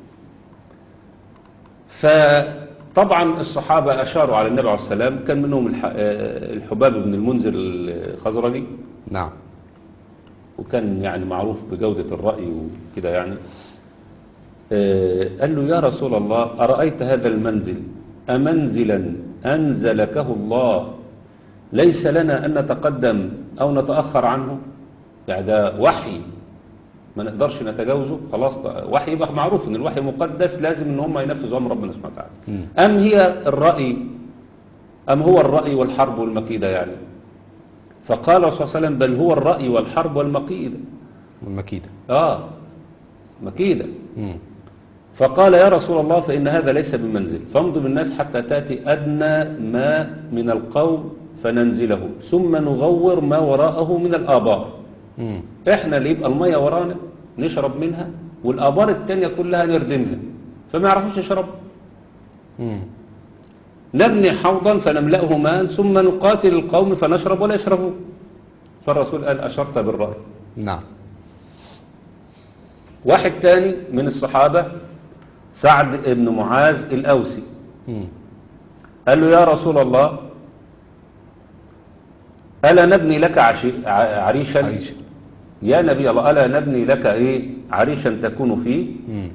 فطبعا الصحابة أشاروا على النبي عليه السلام كان منهم الح- آه، الحباب بن المنذر الخزرجي نعم وكان يعني معروف بجودة الرأي وكده يعني آه، قال له يا رسول الله أرأيت هذا المنزل أمنزلا أنزلكه الله ليس لنا أن نتقدم أو نتأخر عنه يعني ده وحي ما نقدرش نتجاوزه خلاص ده وحي يبقى معروف ان الوحي مقدس لازم ان هم ينفذوا امر ربنا سبحانه وتعالى مم. ام هي الرأي ام هو الرأي والحرب والمكيدة يعني فقال الرسول صلى الله عليه وسلم بل هو الرأي والحرب والمكيدة والمكيدة اه مكيدة مم. فقال يا رسول الله فإن هذا ليس بمنزل فامضي بالناس حتى تأتي أدنى ما من القوم فننزله ثم نغور ما وراءه من الآبار مم. احنا اللي يبقى المية ورانا نشرب منها والآبار التانية كلها نردمها فما يعرفوش يشرب مم. نبني حوضا فنملأه ماء ثم نقاتل القوم فنشرب ولا يشربون فالرسول قال أشرت بالرأي نعم واحد تاني من الصحابة سعد بن معاذ الأوسي مم. قال له يا رسول الله ألا نبني لك عشي- ع- عريشا عريشا. يا نبي الله ألا نبني لك إيه عريشا تكون فيه مم.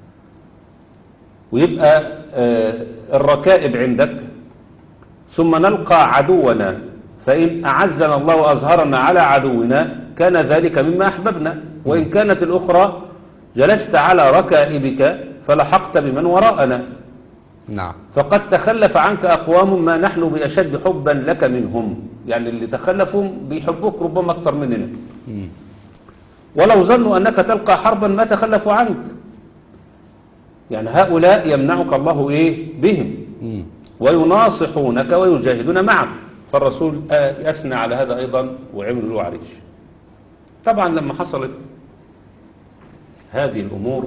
ويبقى آه، الركائب عندك ثم نلقى عدونا فإن أعزنا الله وأظهرنا على عدونا كان ذلك مما أحببنا وإن كانت الأخرى جلست على ركائبك فلحقت بمن وراءنا نعم فقد تخلف عنك أقوام ما نحن بأشد حبا لك منهم يعني اللي تخلفوا بيحبوك ربما أكثر مننا مم. ولو ظنوا أنك تلقى حربا ما تخلفوا عنك يعني هؤلاء يمنعك الله إيه بهم مم. ويناصحونك ويجاهدون معك فالرسول آه، يثنى على هذا أيضا وعمل له عريش طبعا لما حصلت هذه الأمور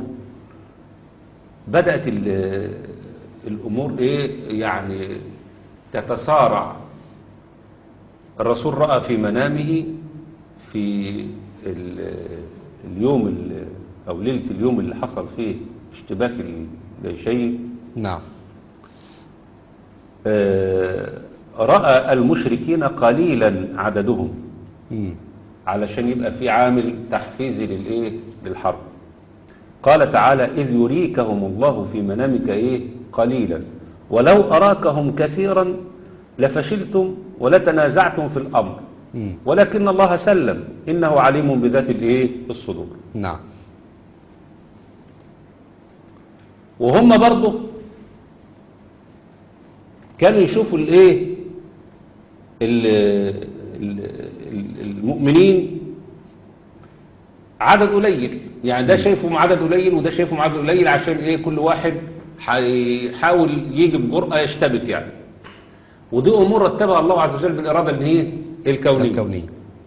بدأت ال- الأمور إيه يعني تتسارع الرسول رأى في منامه في ال- اليوم ال- أو ليلة اليوم اللي حصل فيه اشتباك الجيشين نعم آه، رأى المشركين قليلا عددهم مم. علشان يبقى في عامل تحفيزي للايه للحرب قال تعالى إذ يريكهم الله في منامك إيه قليلا ولو أراكهم كثيرا لفشلتم ولتنازعتم في الأمر مم. ولكن الله سلم إنه عليم بذات الإيه الصدور نعم وهم برضه كانوا يشوفوا الايه ال- ال- ال- المؤمنين عدد قليل يعني ده شايفهم عدد قليل وده شايفهم عدد قليل عشان ايه كل واحد هيحاول يجي بجرأة يشتبك يعني ودي امور رتبها الله عز وجل بالاراده اللي هي الكونيه الكونية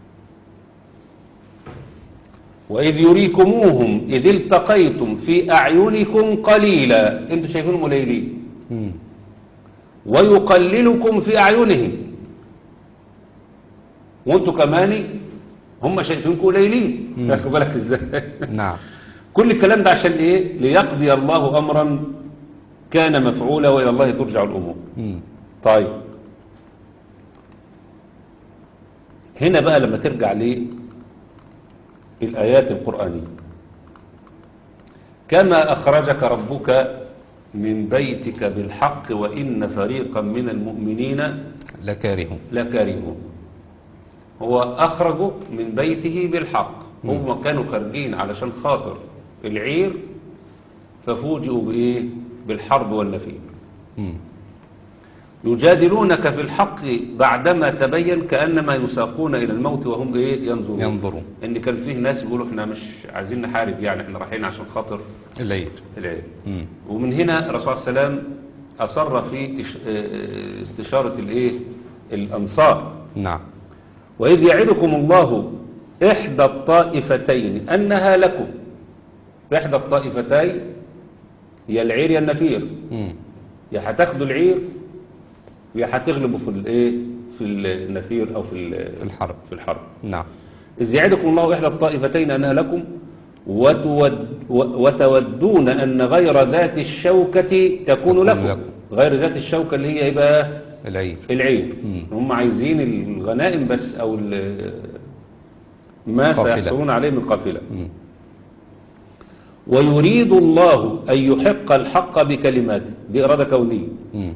وإذ يريكموهم إذ التقيتم في أعينكم قليلا انتوا شايفينهم قليلين مم. ويقللكم في أعينهم وانتوا كمان هم شايفينكم قليلين مم. واخد بالك ازاي نعم كل الكلام ده عشان ايه ليقضي الله امرا كان مفعولا والى الله ترجع الامور مم. طيب هنا بقى لما ترجع للآيات القرآنية كما أخرجك ربك من بيتك بالحق وإن فريقا من المؤمنين لكارهون لكارهون هو أخرجه من بيته بالحق هم كانوا خارجين علشان خاطر العير ففوجئوا بإيه بالحرب والنفير مم. يجادلونك في الحق بعدما تبين كأنما يساقون إلى الموت وهم إيه ينظرون ينظرون إن كان فيه ناس بيقولوا إحنا مش عايزين نحارب يعني إحنا رايحين عشان خاطر الليل العير مم. ومن هنا الرسول صلى الله عليه وسلم أصر في إش- آه، استشارة الإيه الأنصار نعم وإذ يعدكم الله إحدى الطائفتين أنها لكم إحدى الطائفتين هي العير يا النفير مم. يا هتاخدوا العير يا هتغلبوا في الايه في النفير او في ال- في الحرب. في الحرب نعم إذ يعدكم الله إحدى الطائفتين أنها لكم وتود وتودون أن غير ذات الشوكة تكون تكون لكم لكم. غير ذات الشوكة اللي هي يبقى العير العير مم. هم عايزين الغنائم بس أو ال- ما قافلة. سيحصلون عليه من قافلة مم. ويريد الله أن يحق الحق بكلماته دي إرادة كونية مم.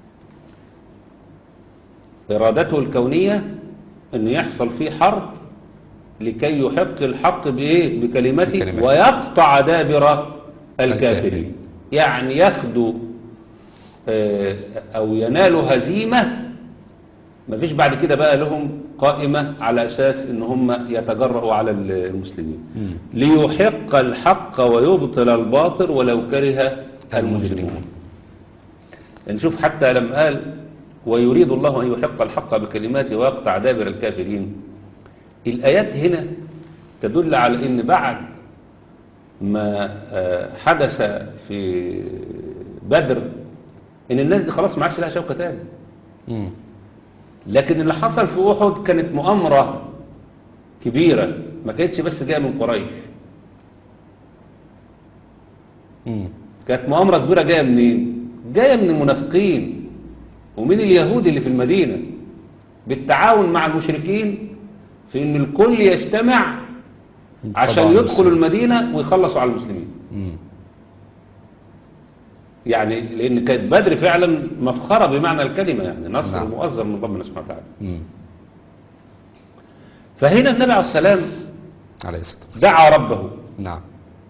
إرادته الكونية أن يحصل فيه حرب لكي يحق الحق بإيه؟ بكلمته بكلمته. ويقطع دابر الكافرين الكافرين. يعني ياخدوا آه، أو ينالوا هزيمة مفيش بعد كده بقى لهم قائمة على أساس إن هم يتجرؤوا على المسلمين مم. ليحق الحق ويبطل الباطل ولو كره المجرمون المجرمون. نشوف حتى لما قال ويريد الله أن يحق الحق بكلماته ويقطع دابر الكافرين الآيات هنا تدل على أن بعد ما آه، حدث في بدر أن الناس دي خلاص ما عادش لها شوكة تاني مم. لكن اللي حصل في أحد كانت مؤامرة كبيرة ما كانتش بس جاية من قريش مم. كانت مؤامرة كبيرة جاية منين؟ جاية من المنافقين ومن اليهود اللي في المدينة بالتعاون مع المشركين في ان الكل يجتمع عشان طبعاً يدخلوا المسلمين. المدينة ويخلصوا على المسلمين مم. يعني لان كانت بدر فعلا مفخرة بمعنى الكلمة يعني نصر نعم. مؤزر من ربنا سبحانه وتعالى مم. فهنا النبي عليه السلام عليه الصلاة والسلام دعا ربه نعم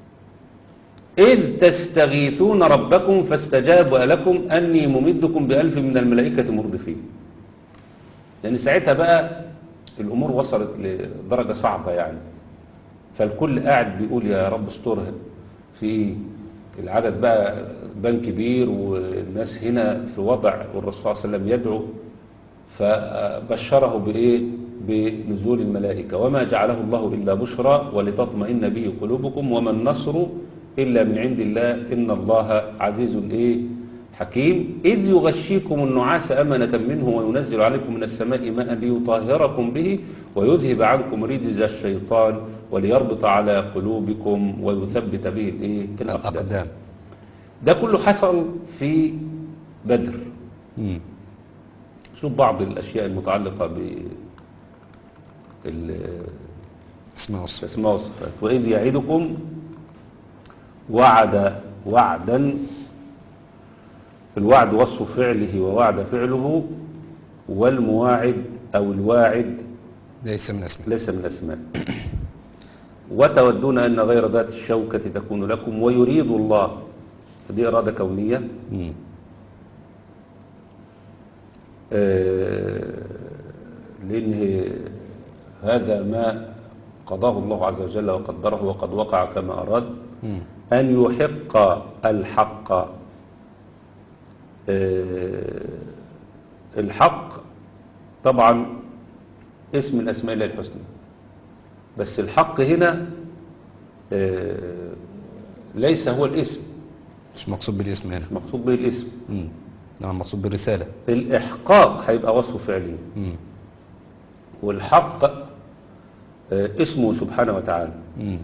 إذ تستغيثون ربكم فاستجاب لكم أني ممدكم بألف من الملائكة مردفين لأن ساعتها بقى الأمور وصلت لدرجة صعبة يعني فالكل قاعد بيقول يا رب استرها في العدد بقى بان كبير والناس هنا في وضع والرسول صلى الله عليه وسلم يدعو فبشره بإيه بنزول الملائكة وما جعله الله إلا بشرى ولتطمئن به قلوبكم وما النصر إلا من عند الله إن الله عزيز إيه حكيم إذ يغشيكم النعاس أمنة منه وينزل عليكم من السماء ماء ليطهركم به ويذهب عنكم رجز الشيطان وليربط على قلوبكم ويثبت به الإيه الأقدام الأقدام ده كله حصل في بدر مم. شوف بعض الأشياء المتعلقة ب اسمه والصفات الأسماء والصفات وإذ يعدكم وعد وعدا الوعد وصف فعله ووعد فعله والمواعد أو الواعد ليس من اسمه ليس من أسماء وتودون أن غير ذات الشوكة تكون لكم ويريد الله دي إرادة كونية مم. آه، لأن هذا ما قضاه الله عز وجل وقدره وقد وقع كما أراد مم. أن يحق الحق آه، الحق طبعا اسم من أسماء الله الحسنى بس الحق هنا آه، ليس هو الاسم مش مقصود بالاسم هنا مش مقصود به الاسم مم. انما المقصود بالرسالة الإحقاق هيبقى وصف فعلي مم. والحق آه، اسمه سبحانه وتعالى مم.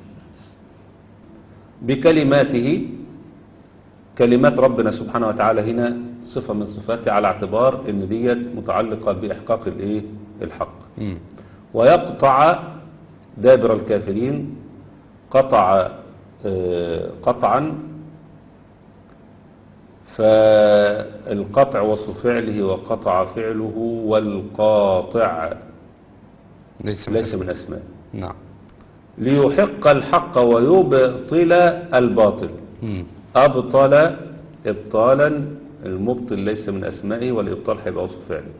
بكلماته كلمات ربنا سبحانه وتعالى هنا صفة من صفاته على اعتبار ان ديت متعلقة بإحقاق الايه الحق مم. ويقطع دابر الكافرين قطع آه، قطعا فالقطع وصف فعله وقطع فعله والقاطع ليس من ليس اسمه من أسماء نعم ليحق الحق ويبطل الباطل مم. أبطل إبطالا المبطل ليس من أسمائه والإبطال هيبقى وصف فعله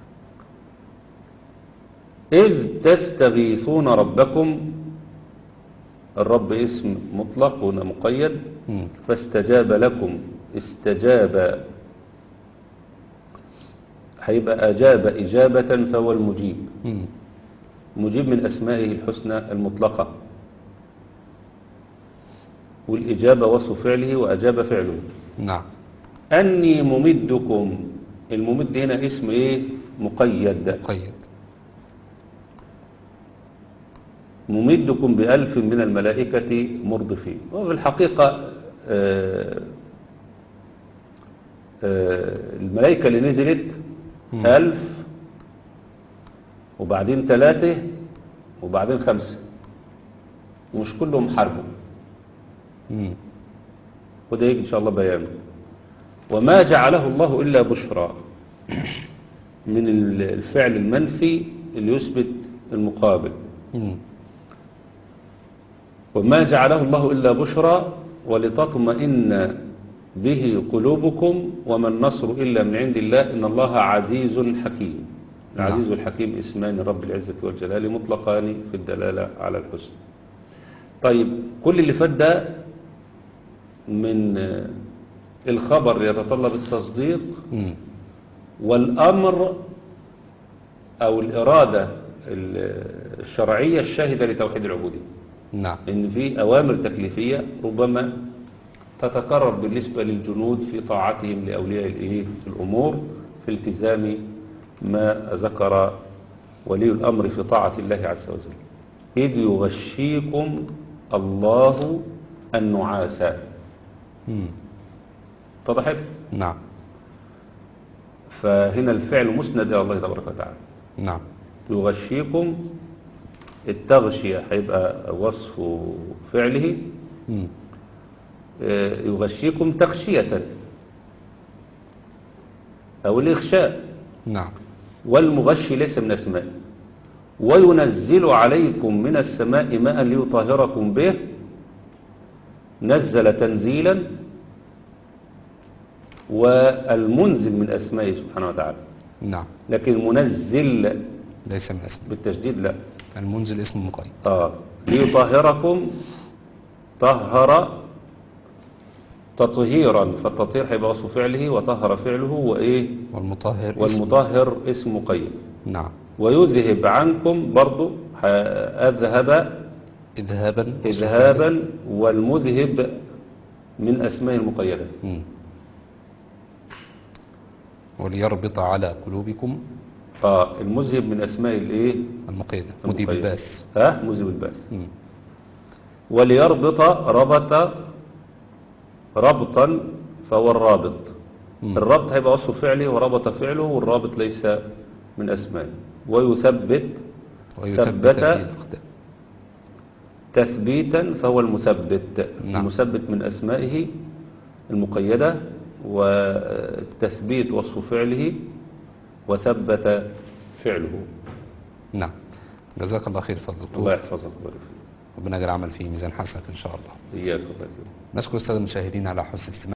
إذ تستغيثون ربكم الرب اسم مطلق هنا مقيد مم. فاستجاب لكم استجاب هيبقى أجاب إجابة فهو المجيب مم. مجيب من أسمائه الحسنى المطلقة والإجابة وصف فعله وأجاب فعله نعم أني ممدكم الممد هنا اسم إيه مقيد قيد ممدكم بألف من الملائكة مردفين وفي الحقيقة آه، آه، الملائكة اللي نزلت مم. ألف وبعدين ثلاثة وبعدين خمسة ومش كلهم حربوا مم. وده يجي إن شاء الله بيانه وما جعله الله إلا بشرى من ال- الفعل المنفي اللي يثبت المقابل مم. وما جعله الله إلا بشرى ولتطمئن به قلوبكم وما النصر إلا من عند الله إن الله عزيز حكيم العزيز نعم. والحكيم اسمان رب العزة والجلال مطلقان في الدلالة على الحسن طيب كل اللي فات ده من آه، الخبر يتطلب التصديق مم. والأمر أو الإرادة ال- الشرعية الشاهدة لتوحيد العبودية نعم إن في أوامر تكليفية ربما تتكرر بالنسبة للجنود في طاعتهم لأولياء الإيه الأمور في التزام ما ذكر ولي الأمر في طاعة الله عز وجل إذ يغشيكم الله النعاس مم. اتضحت نعم فهنا الفعل مسند إلى الله تبارك وتعالى نعم يغشيكم التغشية هيبقى وصف فعله مم. آه، يغشيكم تغشية أو الإغشاء نعم والمغشي ليس من أسمائه وينزل عليكم من السماء ماء ليطهركم به نزل تنزيلا والمنزل من أسمائه سبحانه وتعالى نعم لكن المنزل ليس من اسمه بالتشديد لا المنزل اسم مقيد آه ليطهركم طهر تطهيرا فالتطهير هيبقى وصف فعله وطهر فعله وإيه والمطهر اسم والمطهر اسم مقيد نعم ويذهب عنكم برضو ح- أذهب إذهابا إذهابا والمذهب من أسماء المقيدة مم. وليربط على قلوبكم آه المذهب من أسماء الإيه المقيدة مديب المقيدة. الباس ها مذهب الباس مم. وليربط ربط ربطا فهو الرابط مم. الربط هيبقى وصف فعله وربط فعله والرابط ليس من أسمائه ويثبت ويثبت ثبت به الأقدام تثبيتا فهو المثبت نعم. المثبت من أسمائه المقيدة والتثبيت وصف فعله وثبت فعله نعم جزاك الله خير فضل الله الدكتور يحفظك ويبارك فيك. ربنا يجعل العمل فيه ميزان حسنك إن شاء الله إياك الله يكرمك. نشكر السادة المشاهدين على حسن الاستماع